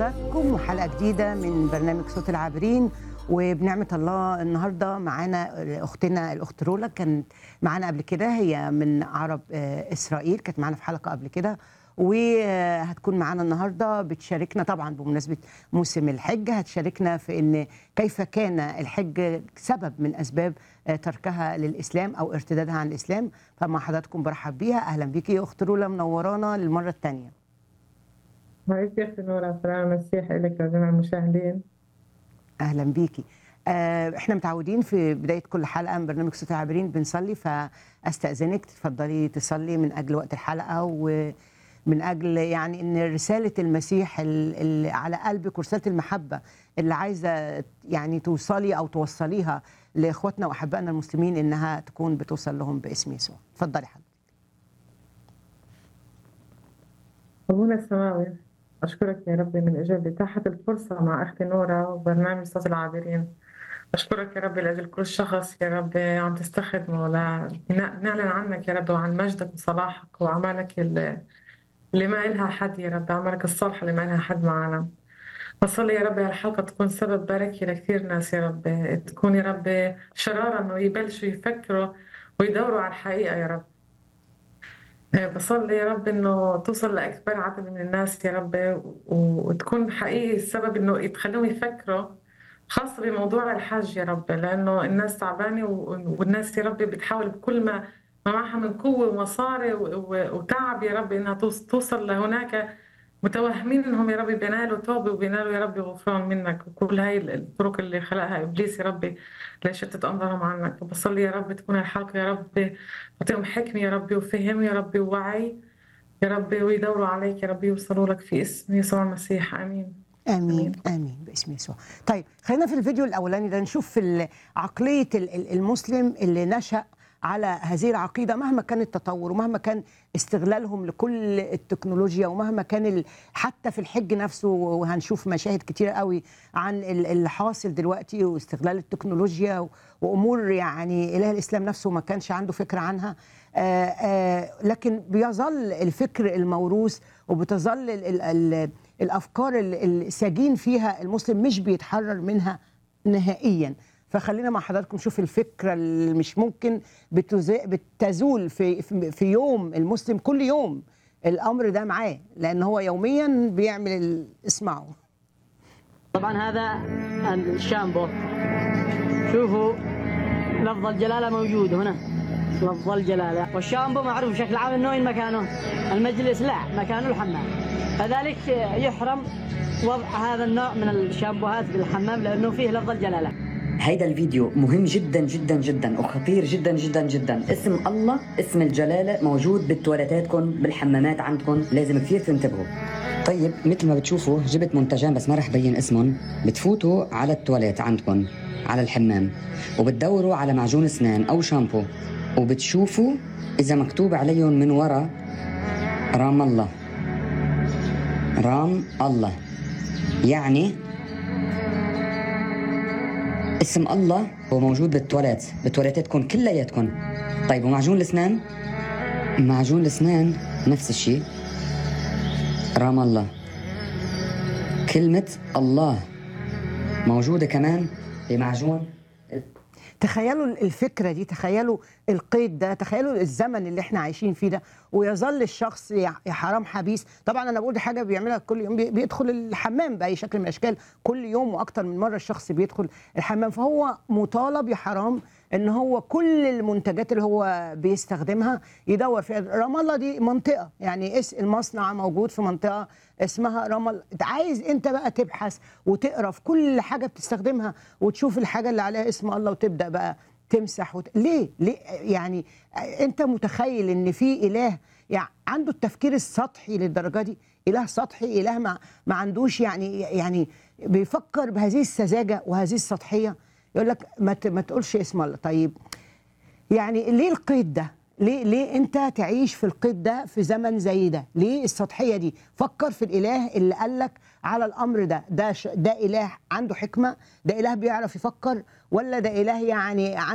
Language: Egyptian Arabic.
بحضراتكم وحلقه جديده من برنامج صوت العابرين وبنعمه الله النهارده معانا اختنا الاخت رولا كانت معانا قبل كده هي من عرب آه، اسرائيل كانت معانا في حلقه قبل كده وهتكون معانا النهارده بتشاركنا طبعا بمناسبه موسم الحج هتشاركنا في ان كيف كان الحج سبب من اسباب آه، تركها للاسلام او ارتدادها عن الاسلام فمع حضراتكم برحب بيها اهلا بيكي يا اخت رولا منورانا للمره الثانيه حبيبتي يا اختي نورة سلام المسيح لك ولجميع المشاهدين اهلا بيكي آه، احنا متعودين في بدايه كل حلقه من برنامج صوت العابرين بنصلي فاستاذنك تفضلي تصلي من اجل وقت الحلقه ومن اجل يعني ان رساله المسيح ال- اللي على قلبك ورساله المحبه اللي عايزه يعني توصلي او توصليها لاخواتنا واحبائنا المسلمين انها تكون بتوصل لهم باسم يسوع اتفضلي حضرتك أبونا السماوي أشكرك يا ربي من أجل إتاحة الفرصة مع أختي نورة وبرنامج صوت العابرين أشكرك يا ربي لأجل كل شخص يا ربي عم تستخدمه لنعلن عنك يا ربي وعن مجدك وصلاحك وأعمالك اللي اللي ما إلها حد يا ربي أعمالك الصالحة اللي ما إلها حد معنا بصلي يا ربي هالحلقة تكون سبب بركة لكثير ناس يا ربي تكون يا ربي شرارة إنه يبلشوا يفكروا ويدوروا على الحقيقة يا رب بصلي يا رب انه توصل لاكبر عدد من الناس يا رب و- وتكون حقيقي السبب انه تخليهم يفكروا خاصة بموضوع الحج يا رب لانه الناس تعبانة و- والناس يا رب بتحاول بكل ما ما معها من قوة ومصاري و- و- وتعب يا رب انها توص- توصل لهناك متوهمين انهم يا رب بينالوا توبة وبينالوا يا رب غفران منك وكل هاي الطرق اللي خلقها ابليس يا ربي ليشتت انظارهم عنك بصلي يا رب تكون الحلقة يا رب اعطيهم حكمة يا ربي وفهم يا ربي ووعي يا ربي ويدوروا عليك يا ربي يوصلوا لك في اسم يسوع المسيح امين امين امين باسم يسوع طيب خلينا في الفيديو الاولاني ده نشوف في ال- عقليه ال- ال- المسلم اللي نشا على هذه العقيده مهما كان التطور ومهما كان استغلالهم لكل التكنولوجيا ومهما كان ال- حتى في الحج نفسه وهنشوف مشاهد كتير قوي عن ال- اللي حاصل دلوقتي واستغلال التكنولوجيا و- وامور يعني اله الاسلام نفسه ما كانش عنده فكره عنها آه، آه، لكن بيظل الفكر الموروث وبتظل ال- ال- ال- الافكار ال- السجين فيها المسلم مش بيتحرر منها نهائيا فخلينا مع حضراتكم نشوف الفكره اللي مش ممكن بتز- بتزول في في في يوم المسلم كل يوم الامر ده معاه لان هو يوميا بيعمل ال- اسمعوا طبعا هذا الشامبو شوفوا لفظ الجلالة موجود هنا لفظ الجلالة والشامبو معروف بشكل عام انه وين مكانه المجلس لا مكانه الحمام فذلك يحرم وضع هذا النوع من الشامبوهات بالحمام لانه فيه لفظ الجلالة هيدا الفيديو مهم جدا جدا جدا وخطير جدا جدا جدا اسم الله اسم الجلالة موجود بالتواليتاتكم بالحمامات عندكم لازم كثير تنتبهوا طيب مثل ما بتشوفوا جبت منتجان بس ما رح بين اسمهم بتفوتوا على التواليت عندكم على الحمام وبتدوروا على معجون اسنان او شامبو وبتشوفوا اذا مكتوب عليهم من ورا رام الله رام الله يعني اسم الله هو موجود بالتواليت بتواليتاتكم كلياتكم طيب ومعجون الاسنان معجون الاسنان نفس الشيء رام الله كلمة الله موجودة كمان بمعجون تخيلوا الفكره دي تخيلوا القيد ده تخيلوا الزمن اللي احنا عايشين فيه ده ويظل الشخص يا يا حرام حبيس طبعا انا بقول دي حاجه بيعملها كل يوم بي- بيدخل الحمام باي شكل من الاشكال كل يوم واكتر من مره الشخص بيدخل الحمام فهو مطالب يا حرام ان هو كل المنتجات اللي هو بيستخدمها يدور فيها رام الله دي منطقه يعني اس المصنع موجود في منطقه اسمها رام الله انت عايز انت بقى تبحث وتقرا في كل حاجه بتستخدمها وتشوف الحاجه اللي عليها اسم الله وتبدا بقى تمسح وت... ليه ليه يعني انت متخيل ان في اله يعني عنده التفكير السطحي للدرجه دي اله سطحي اله ما, ما عندوش يعني يعني بيفكر بهذه السذاجه وهذه السطحيه يقول لك ما, ت... ما تقولش اسم الله طيب يعني ليه القيد ده ليه ليه انت تعيش في القيد ده في زمن زي ده ليه السطحيه دي فكر في الاله اللي قال لك على الامر ده ده ش... ده اله عنده حكمه ده اله بيعرف يفكر ولا ده اله يعني